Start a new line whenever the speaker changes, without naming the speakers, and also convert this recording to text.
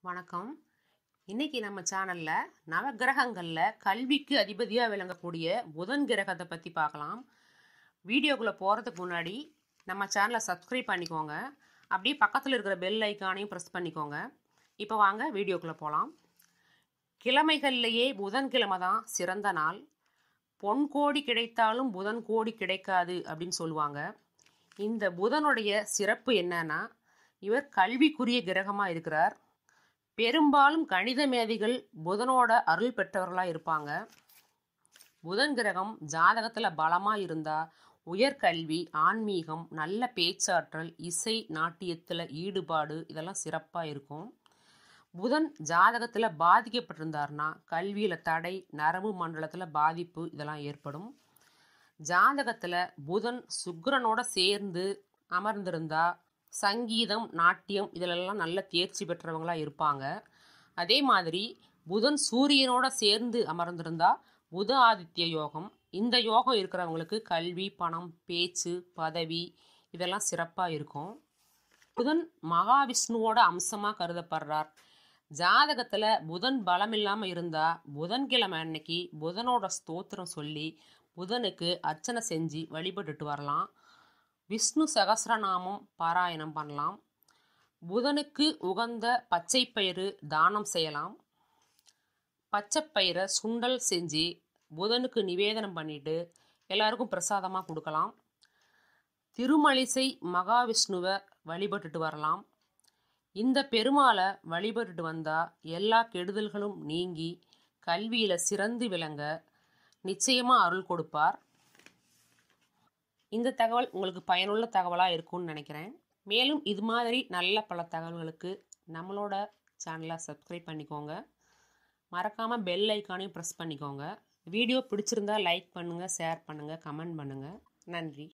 வணக்கம் இன்னைக்கு நம்ம சேனலில் நவகிரகங்களில் கல்விக்கு அதிபதியாக விளங்கக்கூடிய புதன் கிரகத்தை பற்றி பார்க்கலாம் வீடியோக்குள்ளே போகிறதுக்கு முன்னாடி நம்ம சேனலை சப்ஸ்கிரைப் பண்ணிக்கோங்க அப்படியே பக்கத்தில் இருக்கிற பெல் ஐக்கானையும் ப்ரெஸ் பண்ணிக்கோங்க இப்போ வாங்க வீடியோக்குள்ளே போகலாம் கிழமைகள்லையே புதன்கிழமை தான் சிறந்த நாள் பொன் கோடி கிடைத்தாலும் புதன் கோடி கிடைக்காது அப்படின்னு சொல்லுவாங்க இந்த புதனுடைய சிறப்பு என்னன்னா இவர் கல்விக்குரிய கிரகமாக இருக்கிறார் பெரும்பாலும் கணித மேதைகள் புதனோட அருள் பெற்றவர்களாக இருப்பாங்க புதன் கிரகம் ஜாதகத்தில் பலமாக இருந்தால் உயர்கல்வி ஆன்மீகம் நல்ல பேச்சாற்றல் இசை நாட்டியத்தில் ஈடுபாடு இதெல்லாம் சிறப்பாக இருக்கும் புதன் ஜாதகத்தில் பாதிக்கப்பட்டிருந்தார்னா கல்வியில் தடை நரம்பு மண்டலத்தில் பாதிப்பு இதெல்லாம் ஏற்படும் ஜாதகத்தில் புதன் சுக்கிரனோட சேர்ந்து அமர்ந்திருந்தா சங்கீதம் நாட்டியம் இதிலெல்லாம் நல்ல தேர்ச்சி பெற்றவங்களாக இருப்பாங்க அதே மாதிரி புதன் சூரியனோட சேர்ந்து அமர்ந்திருந்தா புத ஆதித்ய யோகம் இந்த யோகம் இருக்கிறவங்களுக்கு கல்வி பணம் பேச்சு பதவி இதெல்லாம் சிறப்பாக இருக்கும் புதன் மகாவிஷ்ணுவோட அம்சமாக கருதப்படுறார் ஜாதகத்தில் புதன் பலம் இல்லாமல் இருந்தால் புதன்கிழமை அன்னைக்கு புதனோட ஸ்தோத்திரம் சொல்லி புதனுக்கு அர்ச்சனை செஞ்சு வழிபட்டுட்டு வரலாம் விஷ்ணு சகசிரநாமம் பாராயணம் பண்ணலாம் புதனுக்கு உகந்த பச்சைப்பயிறு தானம் செய்யலாம் பச்சைப்பயிரை சுண்டல் செஞ்சு புதனுக்கு நிவேதனம் பண்ணிட்டு எல்லாருக்கும் பிரசாதமாக கொடுக்கலாம் திருமலிசை மகாவிஷ்ணுவை வழிபட்டுட்டு வரலாம் இந்த பெருமாளை வழிபட்டுட்டு வந்தால் எல்லா கெடுதல்களும் நீங்கி கல்வியில் சிறந்து விளங்க நிச்சயமாக அருள் கொடுப்பார் இந்த தகவல் உங்களுக்கு பயனுள்ள தகவலாக இருக்கும்னு நினைக்கிறேன் மேலும் இது மாதிரி நல்ல பல தகவல்களுக்கு நம்மளோட சேனலை சப்ஸ்கிரைப் பண்ணிக்கோங்க மறக்காமல் பெல் ஐக்கானையும் ப்ரெஸ் பண்ணிக்கோங்க வீடியோ பிடிச்சிருந்தா லைக் பண்ணுங்கள் ஷேர் பண்ணுங்கள் கமெண்ட் பண்ணுங்கள் நன்றி